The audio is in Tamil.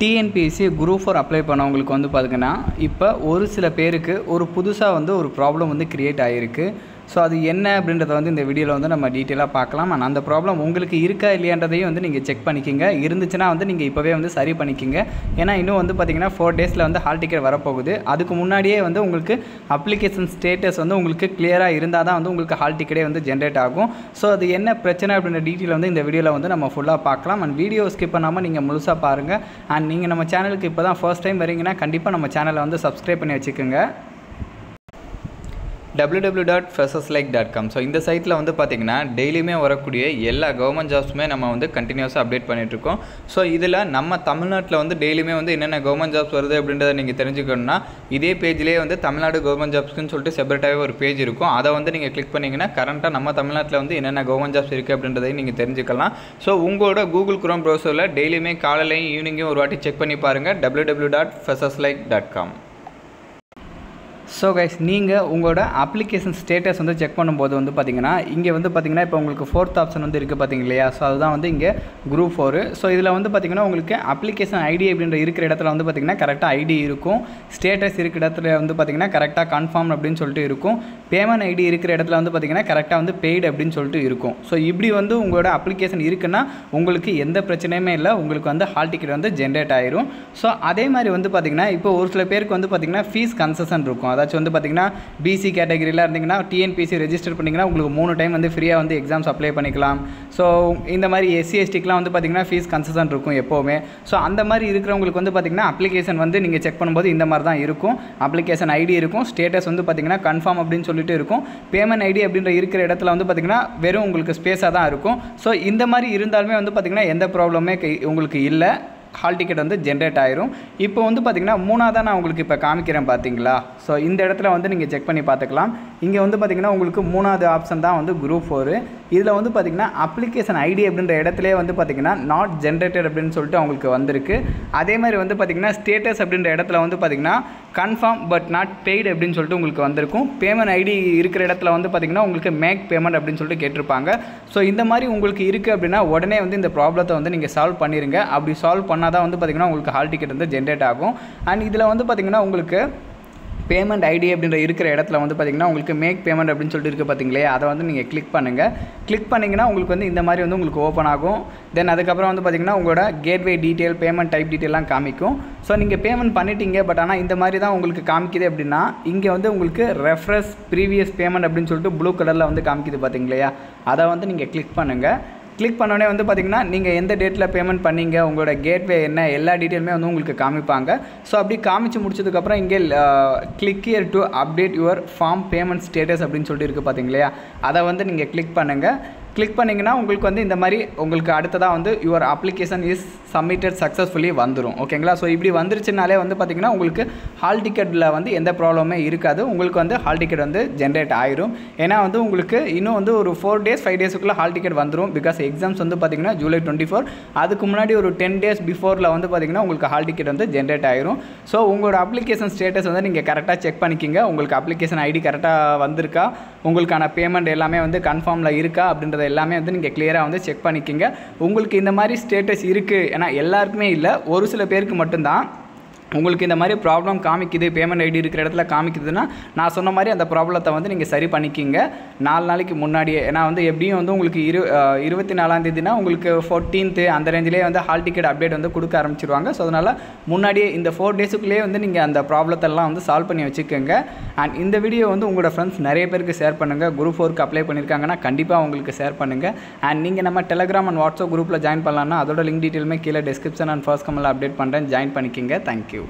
டிஎன்பிஎஸ்சி குரூப் ஃபோர் அப்ளை பண்ணவங்களுக்கு வந்து பார்த்திங்கன்னா இப்போ ஒரு சில பேருக்கு ஒரு புதுசாக வந்து ஒரு ப்ராப்ளம் வந்து க்ரியேட் ஆகிருக்கு ஸோ அது என்ன அப்படின்றத வந்து இந்த வீடியோவில் வந்து நம்ம டீட்டெயிலாக பார்க்கலாம் அண்ட் அந்த ப்ராப்ளம் உங்களுக்கு இருக்கா இல்லையான்றதையும் வந்து நீங்கள் செக் பண்ணிக்கிங்க இருந்துச்சுன்னா வந்து நீங்கள் இப்போவே வந்து சரி பண்ணிக்கிங்க ஏன்னா இன்னும் வந்து பார்த்திங்கன்னா ஃபோர் டேஸில் வந்து ஹால் டிக்கெட் வரப்போகுது அதுக்கு முன்னாடியே வந்து உங்களுக்கு அப்ளிகேஷன் ஸ்டேட்டஸ் வந்து உங்களுக்கு கிளியராக இருந்தால் தான் வந்து உங்களுக்கு ஹால் டிக்கெட்டே வந்து ஜென்ரேட் ஆகும் ஸோ அது என்ன பிரச்சனை அப்படின்ற டீட்டெயில் வந்து இந்த வீடியோவில் வந்து நம்ம ஃபுல்லாக பார்க்கலாம் அண்ட் வீடியோ ஸ்கிப் பண்ணாமல் நீங்கள் முழுசாக பாருங்கள் அண்ட் நீங்கள் நம்ம சேனலுக்கு இப்போ தான் ஃபர்ஸ்ட் டைம் வரீங்கன்னா கண்டிப்பாக நம்ம சேனலை வந்து சப்ஸ்கிரைப் பண்ணி வச்சுக்கோங்க www.freshers dot freshers like dot com so இந்த சைட்டில் வந்து பார்த்திங்கன்னா டெய்லியுமே வரக்கூடிய எல்லா கவர்மெண்ட் ஜாப்ஸுமே நம்ம வந்து கண்டினியூஸாக அப்டேட் பண்ணிகிட்ருக்கோம் ஸோ இதில் நம்ம தமிழ்நாட்டில் வந்து டெய்லியுமே வந்து என்னென்ன கவர்மெண்ட் ஜாப்ஸ் வருது அப்படின்றத நீங்கள் தெரிஞ்சுக்கணும்னா இதே பேஜ்லேயே வந்து தமிழ்நாடு கவர்மெண்ட் ஜாப்ஸ்க்குன்னு சொல்லிட்டு செப்பரேட்டாகவே ஒரு பேஜ் இருக்கும் அதை வந்து நீங்கள் கிளிக் பண்ணிங்கன்னா கரண்ட்டாக நம்ம தமிழ்நாட்டில் வந்து என்னென்ன கவர்மெண்ட் ஜாப்ஸ் இருக்குது அப்படின்றதையும் நீங்கள் தெரிஞ்சுக்கலாம் ஸோ உங்களோட கூகுள் குரோம் ப்ரௌசரில் டெய்லியுமே காலையிலையும் ஈவினிங்கும் ஒரு வாட்டி செக் பண்ணி பாருங்கள் www.freshers dot freshers like dot com so guys நீங்கள் உங்களோட அப்ளிகேஷன் ஸ்டேட்டஸ் வந்து செக் பண்ணும்போது வந்து பார்த்தீங்கன்னா இங்கே வந்து பார்த்தீங்கன்னா இப்போ உங்களுக்கு ஃபோர்த் ஆப்ஷன் வந்து இருக்குது பார்த்தீங்க இல்லையா ஸோ அதுதான் வந்து இங்கே குரூப் ஃபோரு ஸோ இதில் வந்து பார்த்தீங்கன்னா உங்களுக்கு அப்ளிகேஷன் ஐடி அப்படின்ற இருக்கிற இடத்துல வந்து பார்த்தீங்கன்னா கரெக்டாக ஐடி இருக்கும் ஸ்டேட்டஸ் இருக்கிற இடத்துல வந்து பார்த்தீங்கன்னா கரெக்டாக கன்ஃபார்ம் அப்படின்னு சொல்லிட்டு இருக்கும் பேமெண்ட் ஐடி இருக்கிற இடத்துல வந்து பார்த்தீங்கன்னா கரெக்டாக வந்து பெய்டு அப்படின்னு சொல்லிட்டு இருக்கும் ஸோ இப்படி வந்து உங்களோட அப்ளிகேஷன் இருக்குன்னா உங்களுக்கு எந்த பிரச்சனையுமே இல்லை உங்களுக்கு வந்து ஹால் டிக்கெட் வந்து ஜென்ரேட் ஆயிரும் ஸோ அதே மாதிரி வந்து பார்த்தீங்கன்னா இப்போ ஒரு சில பேருக்கு வந்து பார்த்தீங்கன்னா ஃபீஸ் கன்செஷன் இருக்கும் அதாச்சும் வந்து பார்த்தீங்கன்னா பிசி கேட்டகரியில் இருந்தீங்கன்னா டிஎன்பிசி ரெஜிஸ்டர் பண்ணிங்கன்னா உங்களுக்கு மூணு டைம் வந்து ஃப்ரீயாக வந்து எக்ஸாம்ஸ் அப்ளை பண்ணிக்கலாம் ஸோ இந்த மாதிரி எஸ்சி எஸ்டிக்கெலாம் வந்து பார்த்தீங்கன்னா ஃபீஸ் கன்செஷன் இருக்கும் எப்போவுமே ஸோ அந்த மாதிரி இருக்கிறவங்களுக்கு வந்து பார்த்தீங்கன்னா அப்ளிகேஷன் வந்து நீங்கள் செக் பண்ணும்போது இந்த மாதிரி தான் இருக்கும் அப்ளிகேஷன் ஐடி இருக்கும் ஸ்டேட்டஸ் வந்து பார்த்தீங்கன்னா கன்ஃபார்ம் அப்படின்னு சொல்லிட்டு இருக்கும் பேமெண்ட் ஐடி அப்படின்ற இருக்கிற இடத்துல வந்து பார்த்தீங்கன்னா வெறும் உங்களுக்கு ஸ்பேஸாக தான் இருக்கும் ஸோ இந்த மாதிரி இருந்தாலுமே வந்து பார்த்தீங்கன்னா எந்த ப்ராப்ளமே உங்களுக்கு இல்லை ஹால் டிக்கெட் வந்து ஜென்ரேட் ஆயிரும் இப்போ வந்து பார்த்திங்கன்னா மூணாவதாக நான் உங்களுக்கு இப்போ காமிக்கிறேன் பார்த்தீங்களா ஸோ இந்த இடத்துல வந்து நீங்கள் செக் பண்ணி பார்த்துக்கலாம் இங்கே வந்து பார்த்திங்கன்னா உங்களுக்கு மூணாவது ஆப்ஷன் தான் வந்து குரூப் ஃபோரு இதில் வந்து பார்த்திங்கன்னா அப்ளிகேஷன் ஐடி அப்படின்ற இடத்துலேயே வந்து பார்த்திங்கன்னா நாட் ஜென்ரேட்டட் அப்படின்னு சொல்லிட்டு அவங்களுக்கு வந்திருக்கு அதே மாதிரி வந்து பார்த்திங்கன்னா ஸ்டேட்டஸ் அப்படின்ற இடத்துல வந்து பார்த்திங்கன்னா கன்ஃபார்ம் பட் நாட் பெய்டு அப்படின்னு சொல்லிட்டு உங்களுக்கு வந்திருக்கும் பேமெண்ட் ஐடி இருக்கிற இடத்துல வந்து பார்த்திங்கன்னா உங்களுக்கு மேக் பேமெண்ட் அப்படின்னு சொல்லிட்டு கேட்டிருப்பாங்க ஸோ இந்த மாதிரி உங்களுக்கு இருக்குது அப்படின்னா உடனே வந்து இந்த ப்ராப்ளத்தை வந்து நீங்கள் சால்வ் பண்ணிடுங்க அப்படி சால்வ் பண்ணால் தான் வந்து பார்த்திங்கன்னா உங்களுக்கு ஹால் டிக்கெட் வந்து ஜென்ரேட் ஆகும் அண்ட் இதில் வந்து பார்த்திங்கன்னா உங்களுக்கு பேமெண்ட் ஐடி அப்படின்ற இருக்கிற இடத்துல வந்து பார்த்திங்கன்னா உங்களுக்கு மேக் பேமெண்ட் அப்படின்னு சொல்லிட்டு இருக்குது பார்த்தீங்களே அதை வந்து நீங்கள் கிளிக் பண்ணுங்கள் கிளிக் பண்ணிங்கன்னா உங்களுக்கு வந்து இந்த மாதிரி வந்து உங்களுக்கு ஓப்பன் ஆகும் தென் அதுக்கப்புறம் வந்து பார்த்திங்கன்னா உங்களோட கேட்வே டீட்டெயில் பேமெண்ட் டைப் டீட்டெயிலாம் காமிக்கும் ஸோ நீங்கள் பேமெண்ட் பண்ணிட்டீங்க பட் ஆனால் இந்த மாதிரி தான் உங்களுக்கு காமிக்குது அப்படின்னா இங்கே வந்து உங்களுக்கு ரெஃப்ரெஸ் ப்ரீவியஸ் பேமெண்ட் அப்படின்னு சொல்லிட்டு ப்ளூ கலரில் வந்து காமிக்குது பார்த்தீங்களா அதை வந்து நீங்கள் கிளிக் பண்ணுங்கள் கிளிக் பண்ணோடனே வந்து பார்த்திங்கன்னா நீங்கள் எந்த டேட்டில் பேமெண்ட் பண்ணீங்க உங்களோட கேட்வே என்ன எல்லா டீட்டெயிலுமே வந்து உங்களுக்கு காமிப்பாங்க ஸோ அப்படி காமிச்சு முடிச்சதுக்கப்புறம் இங்கே click here to update your form payment status அப்படின்னு சொல்லிட்டு இருக்குது பார்த்தீங்களா அதை வந்து நீங்கள் கிளிக் பண்ணுங்கள் கிளிக் பண்ணிங்கன்னா உங்களுக்கு வந்து இந்த மாதிரி உங்களுக்கு அடுத்ததாக வந்து your application is submitted successfully வந்துடும் ஓகேங்களா ஸோ இப்படி வந்துருச்சுனாலே வந்து பார்த்திங்கன்னா உங்களுக்கு ஹால் டிக்கெட்டில் வந்து எந்த ப்ராப்ளமே இருக்காது உங்களுக்கு வந்து ஹால் டிக்கெட் வந்து ஜென்ரேட் ஆயிரும் ஏன்னா வந்து உங்களுக்கு இன்னும் வந்து ஒரு ஃபோர் டேஸ் ஃபைவ் டேஸுக்குள்ளே ஹால் டிக்கெட் வந்துடும் பிகாஸ் எக்ஸாம்ஸ் வந்து பார்த்திங்கன்னா ஜூலை டுவெண்ட்டி ஃபோர் அதுக்கு முன்னாடி ஒரு டென் டேஸ் பிஃபோரில் வந்து பார்த்திங்கன்னா உங்களுக்கு ஹால் டிக்கெட் வந்து ஜென்ரேட் ஆயிரும் ஸோ உங்களோட அப்ளிகேஷன் ஸ்டேட்டஸ் வந்து நீங்கள் கரெக்டாக செக் பண்ணிக்கிங்க உங்களுக்கு அப்ளிகேஷன் ஐடி கரெக்டாக வந்திருக்கா உங்களுக்கான பேமெண்ட் எல்லாமே வந்து கன்ஃபார்மில் இருக்கா அப்படின்றத எல்லாமே வந்து நீங்கள் கிளியராக வந்து செக் பண்ணிக்கிங்க உங்களுக்கு இந்த மாதிரி ஸ்டேட்டஸ் இருக்குது ஏன்னா எல்லாருக்குமே இல்லை ஒரு சில பேருக்கு மட்டும்தான் உங்களுக்கு இந்த மாதிரி ப்ராப்ளம் காமிக்குது பேமெண்ட் ஐடி இருக்கிற இடத்துல காமிக்குதுன்னா நான் சொன்ன மாதிரி அந்த ப்ராப்ளத்தை வந்து நீங்கள் சரி பண்ணிக்கிங்க நாலு நாளைக்கு முன்னாடியே ஏன்னா வந்து எப்படியும் வந்து உங்களுக்கு இரு இருபத்தி நாலாம் தேதினா உங்களுக்கு ஃபோர்டீன்த்து அந்த ரேஞ்சிலே வந்து ஹால் டிக்கெட் அப்டேட் வந்து கொடுக்க ஆரம்பிச்சிருவாங்க ஸோ அதனால் முன்னாடியே இந்த ஃபோர் டேஸுக்குள்ளேயே வந்து நீங்கள் அந்த ப்ராப்ளத்தெல்லாம் வந்து சால்வ் பண்ணி வச்சுக்கோங்க அண்ட் இந்த வீடியோ வந்து உங்களோட ஃப்ரெண்ட்ஸ் நிறைய பேருக்கு ஷேர் பண்ணுங்கள் குரூப் ஃபோருக்கு அப்ளை பண்ணியிருக்காங்கன்னா கண்டிப்பாக உங்களுக்கு ஷேர் பண்ணுங்கள் அண்ட் நீங்கள் நம்ம டெலகிராம் அண்ட் வாட்ஸ்அப் குரூப்பில் ஜாயின் பண்ணலாம்னா அதோட லிங்க் டீட்டெயிலுமே கீழே டிஸ்கிரிப்ஷன் அண்ட் ஃபர்ஸ்ட் கமெண்ட்டில் அப்டேட் பண்ணுறேன் ஜாயின் பண்ணிக்கிங்க தேங்க்யூ